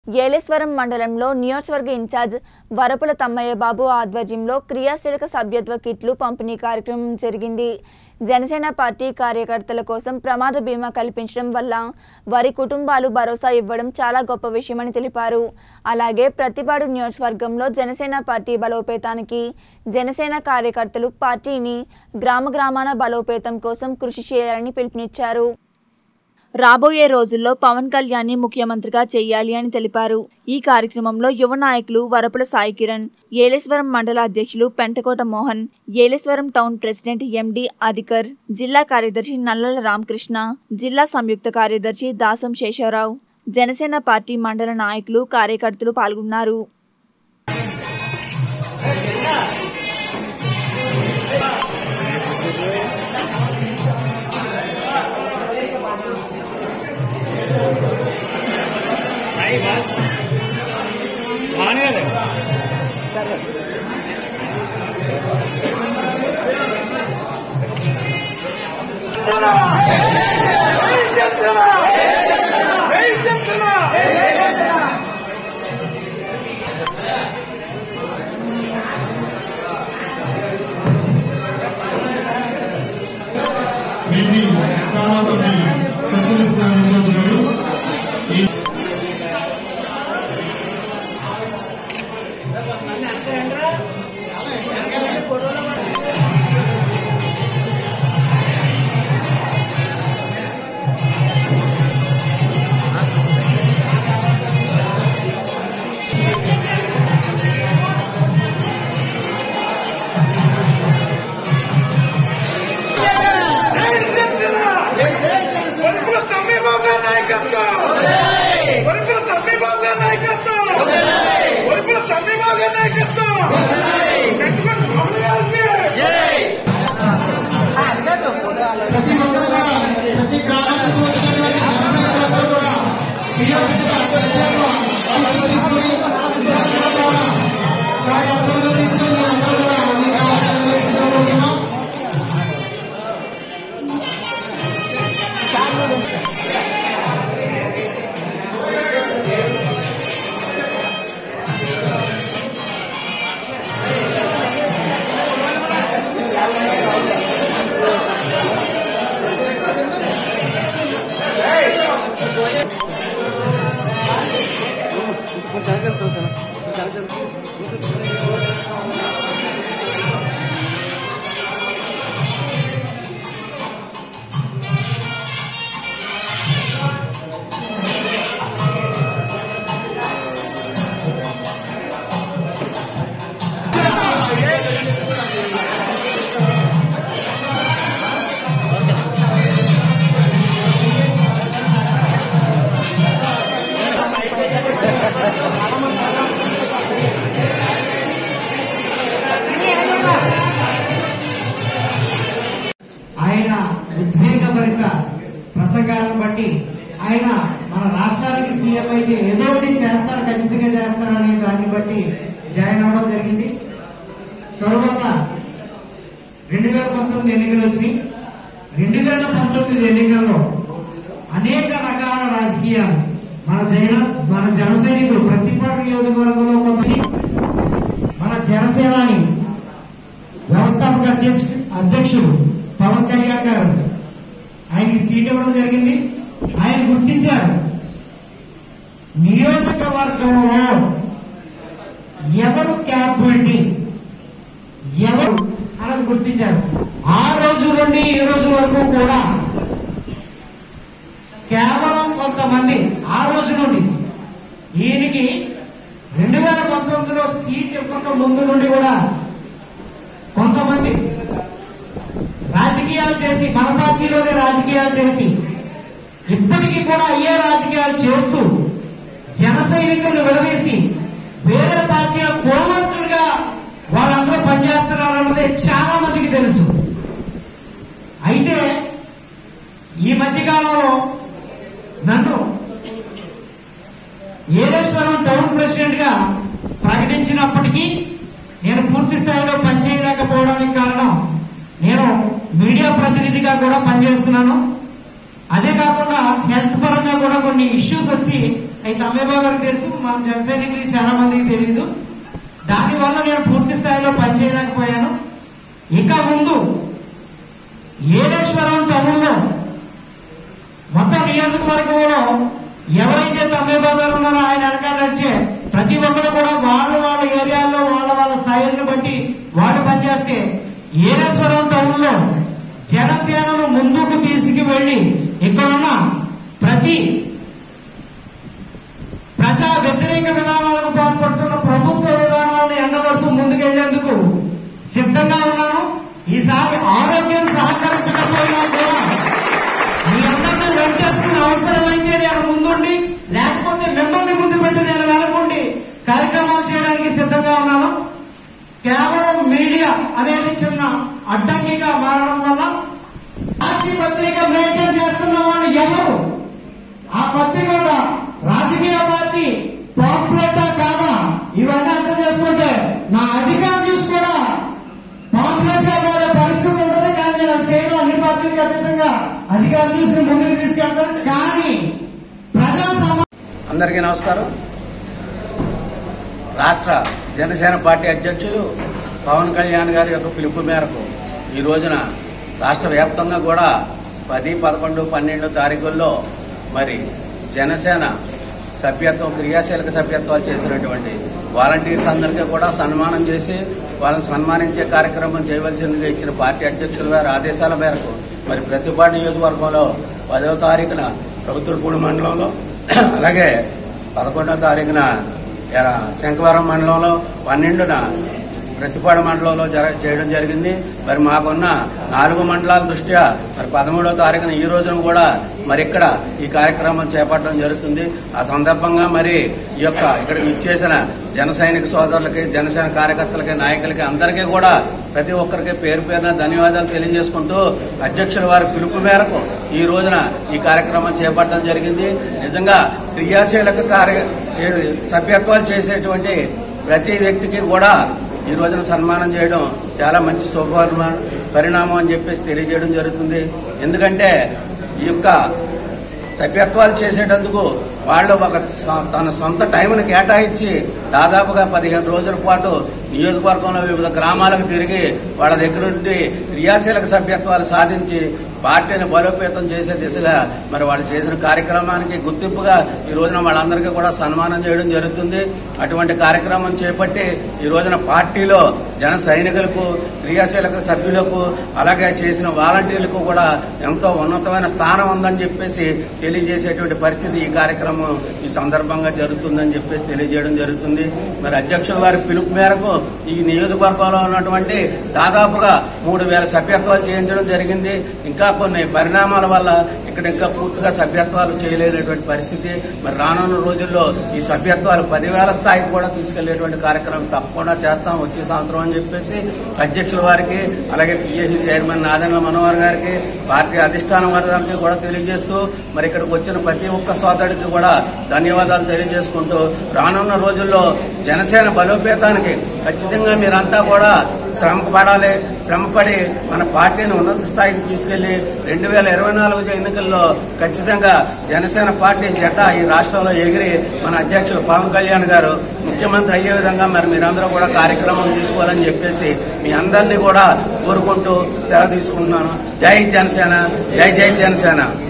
ఏలేశ్వరం మండలంలో నియోజకవర్గ ఇన్ఛార్జ్ వరపుల తమ్మయ్య బాబు ఆధ్వర్యంలో క్రియాశీలక సభ్యత్వ కిట్లు పంపిణీ కార్యక్రమం జరిగింది జనసేన పార్టీ కార్యకర్తల కోసం ప్రమాద బీమా కల్పించడం వల్ల వారి కుటుంబాలు భరోసా ఇవ్వడం చాలా గొప్ప విషయమని తెలిపారు అలాగే ప్రతిపాడు నియోజకవర్గంలో జనసేన పార్టీ బలోపేతానికి జనసేన కార్యకర్తలు పార్టీని గ్రామ గ్రామాన బలోపేతం కోసం కృషి చేయాలని పిలుపునిచ్చారు రాబోయే రోజుల్లో పవన్ కళ్యాణ్ని ముఖ్యమంత్రిగా చేయాలి అని తెలిపారు ఈ కార్యక్రమంలో యువ నాయకులు వరపుల సాయి కిరణ్ ఏలేశ్వరం మండల అధ్యక్షులు Pentakota Mohan Yeleswaram town president MD Adhikar జిల్లా కార్యదర్శి నల్లల రామకృష్ణ జిల్లా సంయుక్త కార్యదర్శి దాసం శేషారావు జనసేన పార్టీ మండల నాయకులు కార్యకర్తలు పాల్గొన్నారు వీరిని సామాతోటి సత్కరిస్తున్నారు ఇన్ఛార్జ్ గారు ఈ వరుపుల తమ్మి బాబు గారి నాయకత్వం వరుపుల తమ్మి బాబు గారి నాయకత్వం వరుపుల తమ్మి బాబు గారి నాయకత్వం కట్టుకొని పవన్ గారికి ప్రతి ఒక్కరు కూడా ప్రతి గ్రామం నుంచి వచ్చినటువంటి జనసేనలందరూ కూడా క్రియాశీలక సభ్యత్వ అంశం తీసుకుని జనసేన కార్యక్రమంలో తీసుకుని అందరూ కూడా మీ గ్రామాలను నిర్వహించబోతున్నాం ఆయన ఉద్వేగభరిత ప్రసంగాలను బట్టి ఆయన మన రాష్ట్రానికి సీఎం అయితే ఏదో ఒకటి చేస్తారు ఖచ్చితంగా చేస్తారనే దాన్ని బట్టి జాయిన్ అవ్వడం జరిగింది తరువాత రెండు వేల పంతొమ్మిది ఎన్నికలు వచ్చినాయి రెండు వేల పంతొమ్మిది ఎన్నికల్లో అనేక రకాల రాజకీయాలు మన జైన మన జన సైనికులు ప్రతిపాడు నియోజకవర్గంలో కొంత మన జనసేనాని వ్యవస్థాపక అధ్యక్ష అధ్యక్షుడు పవన్ కళ్యాణ్ గారు ఆయనకి సీట్ ఇవ్వడం జరిగింది ఆయన గుర్తించారు నియోజకవర్గంలో ఎవరు క్యాపబిలిటీ ఎవరు అన్నది గుర్తించారు ఆ రోజు నుండి ఈ రోజు వరకు కూడా కేవలం కొంతమంది ఆ రోజు నుండి ఈయనకి రెండు వేల పంతొమ్మిదిలో సీట్ ఇవ్వక ముందు నుండి కూడా కొంతమంది రాజకీయాలు చేసి మన పార్టీలోనే రాజకీయాలు చేసి ఇప్పటికీ కూడా అయ్యే రాజకీయాలు చేస్తూ జన సైనికులను విడదీసి వేరే పార్టీల కోమంతులుగా వాళ్ళందరూ పనిచేస్తున్నారన్నది చాలా మందికి తెలుసు అయితే ఈ మధ్య కాలంలో నన్ను ఏలేశ్వరం టౌన్ ప్రెసిడెంట్ గా ప్రకటించినప్పటికీ నేను పూర్తి స్థాయిలో పనిచేయలేకపోవడానికి కారణం నేను మీడియా ప్రతినిధిగా కూడా పనిచేస్తున్నాను అదే కాకుండా హెల్త్ పరంగా కూడా కొన్ని ఇష్యూస్ వచ్చి అవి తమ్మేబాబు గారికి తెలుసు మన జన సైనికులకి చాలా మందికి తెలియదు దానివల్ల నేను పూర్తి స్థాయిలో పనిచేయలేకపోయాను ఇక ముందు ఏలేశ్వరం టౌన్లో మొత్తం నియోజకవర్గంలో ఎవరైతే తమ్మేబాబు గారు ఉన్నారో ఆయన వెనకాల నడిచే ప్రతి ఒక్కరు కూడా వాళ్ళ వాళ్ళ ఏరియాల్లో వాళ్ళ వాళ్ళ స్థాయిలను బట్టి వాళ్ళు పనిచేస్తే ఏలేశ్వరం టౌన్ లో జనసేనను ముందుకు తీసుకువెళ్లి ఇక్కడున్న ప్రతి ప్రజా వ్యతిరేక విధానాలకు పాల్పడుతున్న ప్రభుత్వ విధానాలను ఎండబడుతూ ముందుకెళ్లేందుకు సిద్ధంగా ఉన్నాను ఈసారి ఆరోగ్యం సహకరించకపోయినా కూడా మీ అందరినీ వెంటేసుకునే అవసరమైతే నేను ముందుండి లేకపోతే మిమ్మల్ని ముందు పెట్టి నేను వెనకుండి కార్యక్రమాలు చేయడానికి సిద్ధంగా ఉన్నాను కేవలం మీడియా అనేది చిన్న అడ్డంకిగా మారడం వల్ల సాక్షి పత్రిక మెయింటైన్ చేస్తున్న వాళ్ళు ఎవరు ఆ పత్రిక ఒక రాజకీయ పార్టీ పాంప్లెటా కాదా ఇవన్నీ అర్థం చేసుకుంటే నా అధికారం చూసి కూడా పాంప్లెట్ గా వాడే పరిస్థితి ఉంటుంది కానీ నేను అది చేయడం అన్ని పార్టీలకు అతీతంగా అధికారం చూసి ముందుకు తీసుకెళ్తాను కానీ ప్రజా సమా అందరికీ నమస్కారం రాష్ట్ర జనసేన పార్టీ అధ్యక్షులు పవన్ కళ్యాణ్ గారి యొక్క పిలుపు మేరకు ఈ రోజున రాష్ట్ర వ్యాప్తంగా కూడా పది పదకొండు పన్నెండు తారీఖుల్లో మరి జనసేన సభ్యత్వం క్రియాశీలక సభ్యత్వాలు చేసినటువంటి వాలంటీర్స్ అందరికీ కూడా సన్మానం చేసి వాళ్ళని సన్మానించే కార్యక్రమం చేయవలసిందిగా ఇచ్చిన పార్టీ అధ్యక్షుల వారి ఆదేశాల మేరకు మరి ప్రతిపాడు నియోజకవర్గంలో పదవ తారీఖున ప్రభుత్వపూడి మండలంలో అలాగే పదకొండవ తారీఖున ఎర- శంఖవరం మండలంలో పన్నెండున ప్రతిపాడు మండలంలో జర చేయడం జరిగింది మరి మాకున్న నాలుగు మండలాల దృష్ట్యా మరి పదమూడవ తారీఖున ఈ రోజున కూడా మరి ఇక్కడ ఈ కార్యక్రమం చేపట్టడం జరుగుతుంది ఆ సందర్భంగా మరి ఈ యొక్క ఇక్కడ ఇచ్చేసిన జన సైనిక సోదరులకి జనసేన కార్యకర్తలకి నాయకులకి అందరికీ కూడా ప్రతి ఒక్కరికి పేరు పేరున ధన్యవాదాలు తెలియజేసుకుంటూ అధ్యక్షుల వారి పిలుపు మేరకు ఈ రోజున ఈ కార్యక్రమం చేపట్టడం జరిగింది నిజంగా క్రియాశీలక కార్య సభ్యత్వాలు చేసేటువంటి ప్రతి వ్యక్తికి కూడా ఈ రోజున సన్మానం చేయడం చాలా మంచి శుభ పరిణామం అని చెప్పేసి తెలియజేయడం జరుగుతుంది ఎందుకంటే ఈ యొక్క సభ్యత్వాలు చేసేటందుకు వాళ్ళు ఒక సొ- తన సొంత టైంను కేటాయించి దాదాపుగా పదిహేను రోజుల పాటు నియోజకవర్గంలో వివిధ గ్రామాలకు తిరిగి వాళ్ళ దగ్గర నుండి క్రియాశీలక సభ్యత్వాలు సాధించి పార్టీని బలోపేతం చేసే దిశగా మరి వాళ్ళు చేసిన కార్యక్రమానికి గుర్తింపుగా ఈ రోజున వాళ్ళందరికీ కూడా సన్మానం చేయడం జరుగుతుంది అటువంటి కార్యక్రమం చేపట్టి ఈ రోజున పార్టీలో జన సైనికులకు క్రియాశీలక సభ్యులకు అలాగే చేసిన వాలంటీర్లకు కూడా ఎంతో ఉన్నతమైన స్థానం ఉందని చెప్పేసి తెలియజేసేటువంటి పరిస్థితి ఈ కార్యక్రమం ఈ సందర్భంగా జరుగుతుందని చెప్పేసి తెలియజేయడం జరుగుతుంది మరి అధ్యక్షుల వారి పిలుపు మేరకు ఈ నియోజకవర్గంలో ఉన్నటువంటి దాదాపుగా మూడు వేల సభ్యత్వాలు చేయించడం జరిగింది ఇంకా కొన్ని పరిణామాల వల్ల ఇక్కడ ఇంకా పూర్తిగా సభ్యత్వాలు చేయలేనటువంటి పరిస్థితి మరి రానున్న రోజుల్లో ఈ సభ్యత్వాలు పదివేల స్థాయికి కూడా తీసుకెళ్లేటువంటి కార్యక్రమం తప్పకుండా చేస్తాం వచ్చే సంవత్సరం అని చెప్పేసి అధ్యక్షుల వారికి అలాగే పిఎస్సి చైర్మన్ నాదెండ్ల మనోహర్ గారికి పార్టీ అధిష్టాన వర్గానికి కూడా తెలియజేస్తూ మరి ఇక్కడికి వచ్చిన ప్రతి ఒక్క సోదరుడికి కూడా ధన్యవాదాలు తెలియజేసుకుంటూ రానున్న రోజుల్లో జనసేన బలోపేతానికి ఖచ్చితంగా మీరంతా కూడా శ్రమ పడాలి శ్రమపడి మన పార్టీని ఉన్నత స్థాయికి తీసుకెళ్లి రెండు వేల ఇరవై నాలుగు ఎన్నికల్లో ఖచ్చితంగా జనసేన పార్టీ జెండా ఈ రాష్ట్రంలో ఎగిరి మన అధ్యక్షులు పవన్ కళ్యాణ్ గారు ముఖ్యమంత్రి అయ్యే విధంగా మరి మీరందరూ కూడా కార్యక్రమం తీసుకోవాలని చెప్పేసి మీ అందరినీ కూడా కోరుకుంటూ సెలవు తీసుకుంటున్నాను జై జనసేన జై జై జనసేన